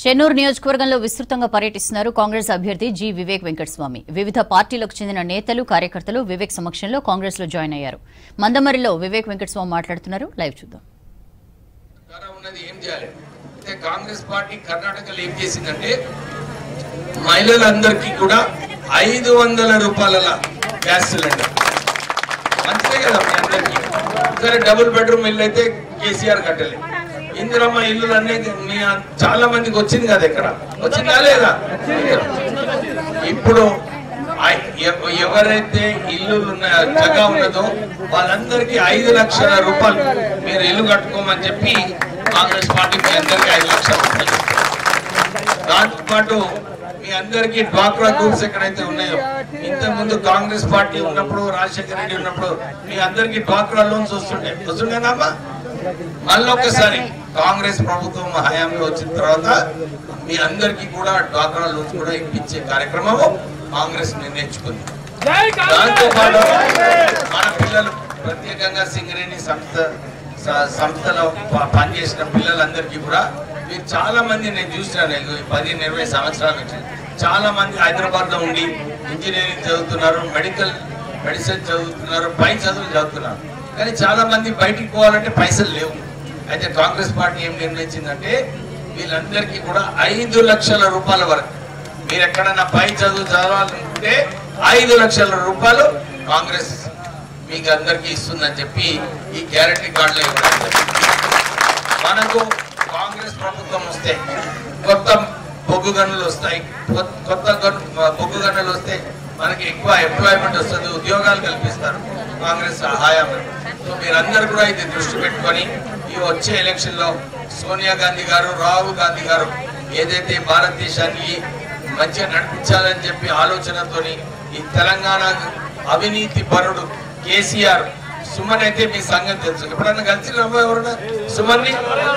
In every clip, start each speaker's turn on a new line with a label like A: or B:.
A: చెన్నూరు నియోజకవర్గంలో విస్తృతంగా పర్యటిస్తున్నారు కాంగ్రెస్ అభ్యర్థి జి వివేక్ వెంకటస్వామి వివిధ పార్టీలకు చెందిన నేతలు కార్యకర్తలు వివేక్ సమక్షంలో కాంగ్రెస్ లో జాయిన్ అయ్యారు మందమరిలో వివేక్ వెంకటస్వామి మాట్లాడుతున్నారు లైవ్ చూద్దాం
B: ద్వారా ఉన్నది ఏం చేయాలి అయితే కాంగ్రెస్ పార్టీ కర్ణాటకలో ఏం చేసిందంటే మహిళలందరికీ కూడా ఐదు వందల రూపాయల గ్యాస్ సిలిండర్ మంచిదే కదా మీ అందరికీ సరే డబుల్ బెడ్రూమ్ ఇల్లు అయితే కేసీఆర్ కట్టలే ఇందిరమ్మ ఇల్లు అన్నీ మీ చాలా మందికి వచ్చింది కదా ఇక్కడ వచ్చిందా లేదా ఇప్పుడు ఐ- ఎవ- ఎవరైతే ఇల్లు ఉన్న జగ ఉన్నదో వాళ్ళందరికీ ఐదు లక్షల రూపాయలు మీరు ఇల్లు కట్టుకోమని చెప్పి కాంగ్రెస్ పార్టీ మీ అందరికీ ఐదు లక్షల రూపాయలు ఇస్తుంది. దాంతో పాటు మీ అందరికీ డ్వాక్రా గ్రూప్స్ ఎక్కడైతే ఉన్నాయో ఇంతకు ముందు కాంగ్రెస్ పార్టీ ఉన్నప్పుడు రాజశేఖర రెడ్డి ఉన్నప్పుడు మీ అందరికీ డ్వాక్రా లోన్స్ వస్తుండే వస్తుండేనామా మళ్ళీ ఒకసారి కాంగ్రెస్ ప్రభుత్వం హయాంలో వచ్చిన తర్వాత మీ అందరికీ కూడా డ్వాక్రా లోన్స్ కూడా ఇప్పించే కార్యక్రమం కాంగ్రెస్ నిర్ణయించుకుంది దాంతో పాటు మన పిల్లలు ప్రత్యేకంగా సింగరేణి సంస్థ స- సంస్థలో ప- పనిచేసిన పిల్లలందరికీ కూడా మీరు చాలా మంది నేను చూసినాను ఇదిగో ఈ పదిహేను ఇరవై సంవత్సరాల నుంచి చాలా మంది హైదరాబాద్ లో ఉండి ఇంజనీరింగ్ చదువుతున్నారు మెడికల్ మెడిసిన్ చదువుతున్నారు పై చదువులు చదువుతున్నారు కానీ చాలా మంది బయటికి పోవాలంటే పైసలు లేవు అయితే కాంగ్రెస్ పార్టీ ఏం నిర్ణయించిందంటే వీళ్ళందరికీ కూడా ఐదు లక్షల రూపాయల వరకు మీరు ఎక్కడన్నా పై చదువు చదవాలనుకుంటే ఐదు లక్షల రూపాయలు కాంగ్రెస్ మీకు అందరికీ ఇస్తుందని చెప్పి ఈ గ్యారంటీ కార్డులో ఇవ్వడం జరిగింది. మనకు కాంగ్రెస్ ప్రభుత్వం వస్తే కొత్త బొగ్గు గనులు వస్తాయి కొత్త- కొత్త గను- బొగ్గు గనులు వస్తే మనకి ఎక్కువ ఎంప్లాయ్మెంట్ వస్తుంది ఉద్యోగాలు కల్పిస్తారు కాంగ్రెస్ హయాంలో సో మీరందరూ కూడా ఇది దృష్టి పెట్టుకొని ఈ వచ్చే ఎలక్షన్ లో సోనియా గాంధీ గారు రాహుల్ గాంధీ గారు ఏదైతే భారతదేశాన్ని మంచిగా నడిపించాలని చెప్పి ఆలోచనతోని ఈ తెలంగాణ అవినీతి పరుడు కేసీఆర్ సుమన్ అయితే మీ సంగతి తెలుసు ఎప్పుడన్నా కలిసినమ్మా ఎవరన్నా సుమన్ని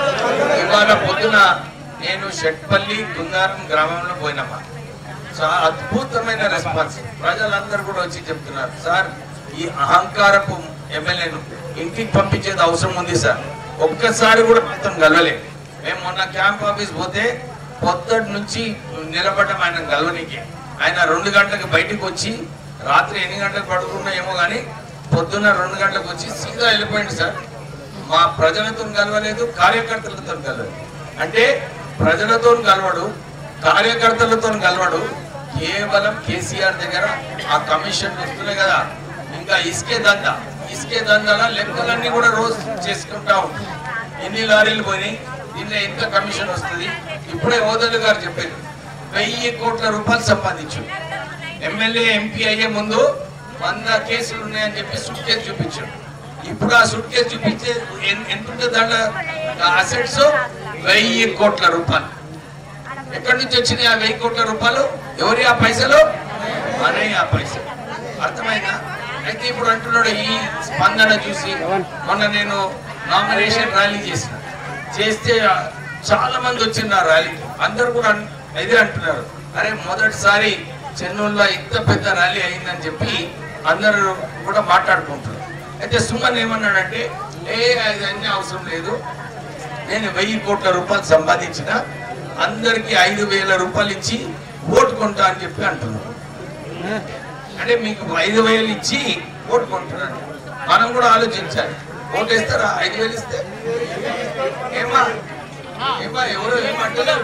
B: ఇవాళ పొద్దున నేను షెట్పల్లి కుందారం గ్రామంలో పోయినమ్మా చాలా అద్భుతమైన రెస్పాన్స్ ప్రజలందరూ కూడా వచ్చి చెప్తున్నారు సార్ ఈ అహంకారపు ఎమ్మెల్యేను ఇంటికి పంపించేది అవసరం ఉంది సార్ ఒక్కసారి కూడా మొత్తం కలవలే మేము మొన్న క్యాంప్ ఆఫీస్ పోతే పొద్దుటి నుంచి నిలబడ్డం ఆయన గల్వనికి ఆయన రెండు గంటలకు బయటికి వచ్చి రాత్రి ఎన్ని గంటలకు పడుకున్నా ఏమో కానీ పొద్దున్న రెండు గంటలకు వచ్చి సీదా వెళ్ళిపోయింది సార్ మా ప్రజలతో కలవలేదు కార్యకర్తలతో కలవలేదు అంటే ప్రజలతో కలవడు కార్యకర్తలతో కలవడు కేవలం కేసీఆర్ దగ్గర ఆ కమిషన్ వస్తున్నాయి కదా ఇంకా ఇసుకే దందా ఇసుకే దందాల లెక్కలన్నీ కూడా రోజు చేసుకుంటా ఉంటాం ఎన్ని లారీలు పోయినాయి దీనిలో ఎంత కమిషన్ వస్తుంది ఇప్పుడే ఓదలు గారు చెప్పారు వెయ్యి కోట్ల రూపాయలు సంపాదించు ఎమ్మెల్యే ఎంపీ అయ్యే ముందు వంద కేసులు ఉన్నాయని చెప్పి సుట్ కేసు చూపించాడు ఇప్పుడు ఆ సుట్ కేసు చూపించే ఎన్- ఎంత ఉంటుంది దాంట్లో అసెట్స్ వెయ్యి కోట్ల రూపాయలు ఎక్కడి నుంచి వచ్చినాయి ఆ వెయ్యి కోట్ల రూపాయలు ఎవరి ఆ పైసలు మనే ఆ పైసలు అర్థమైందా అయితే ఇప్పుడు అంటున్నాడు ఈ స్పందన చూసి మొన్న నేను నామినేషన్ ర్యాలీ చేసిన చేస్తే చాలా మంది వచ్చింది ఆ ర్యాలీకి అందరు కూడా అన్- ఇదే అంటున్నారు అరే మొదటిసారి చెన్నూరులో ఇంత పెద్ద ర్యాలీ అయిందని చెప్పి అందరూ కూడా మాట్లాడుకుంటున్నారు అయితే సుమన్ ఏమన్నాడంటే ఏ అన్ని అవసరం లేదు నేను వెయ్యి కోట్ల రూపాయలు సంపాదించిన అందరికి ఐదు వేల రూపాయలు ఇచ్చి ఓటు కొంటా అని చెప్పి అంటున్నాను అంటే మీకు ఐదు వేలు ఇచ్చి ఓటు కొంటున్నాను మనం కూడా ఆలోచించాలి ఓటు ఇస్తారా ఐదు వేలు ఇస్తే ఏమా ఏమా ఎవరు ఏమంటలేరు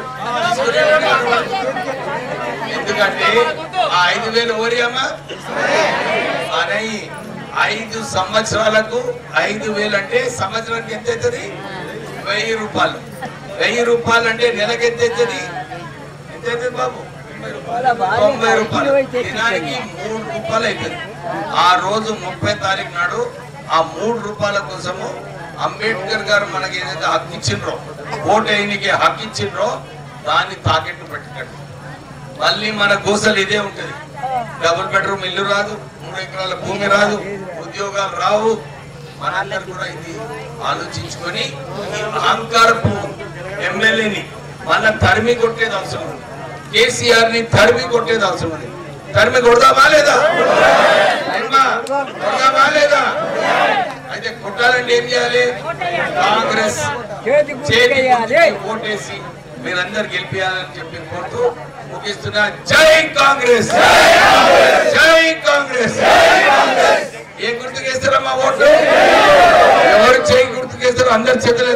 B: ఎందుకంటే ఆ ఐదు వేలు ఓరియామా మనయి ఐదు సంవత్సరాలకు ఐదు వేలు అంటే సంవత్సరానికి ఎంత అవుతుంది వెయ్యి రూపాయలు వెయ్యి రూపాయలు అంటే నెలకి ఎంత అవుతుంది ఎంత అవుతుంది బాబు తొంభై రూపాయలు దినానికి మూడు రూపాయలు అవుతుంది ఆ రోజు ముప్పై తారీఖు నాడు ఆ మూడు రూపాయల కోసము అంబేద్కర్ గారు మనకి ఏదైతే హక్కు ఇచ్చిండ్రో ఓటు వేయనికి హక్కు ఇచ్చిండ్రో దాన్ని తాకెట్టు పెట్టినట్టు మళ్ళీ మన గోసలు ఇదే ఉంటది డబుల్ బెడ్రూమ్ ఇల్లు రాదు మూడు ఎకరాల భూమి రాదు ఉద్యోగాలు రావు మనందరూ కూడా ఇది ఆలోచించుకొని ఈ అహంకారపు ఎమ్మెల్యేని మళ్ళా తరిమి కొట్టేది అవసరం ఉంది కేసీఆర్ ని తరిమి కొట్టేది అవసరం ఉంది తరిమి కొడదామా లేదా ఏమ్మా? కొడదామా లేదా అయితే కొట్టాలంటే ఏం చేయాలి కాంగ్రెస్
C: చేతి గుర్తుకు
B: చేతి
C: వేయాలి.
B: గుర్తుకి ఓటేసి మీరందరు గెలిపించాలని చెప్పి కోరుతూ ముగిస్తున్నా జై కాంగ్రెస్ జై కాంగ్రెస్ ఏ గుర్తుకేస్తారమ్మా ఓట్లు ఎవరు చేయి గుర్తుకేస్తారు అందరు చేతులు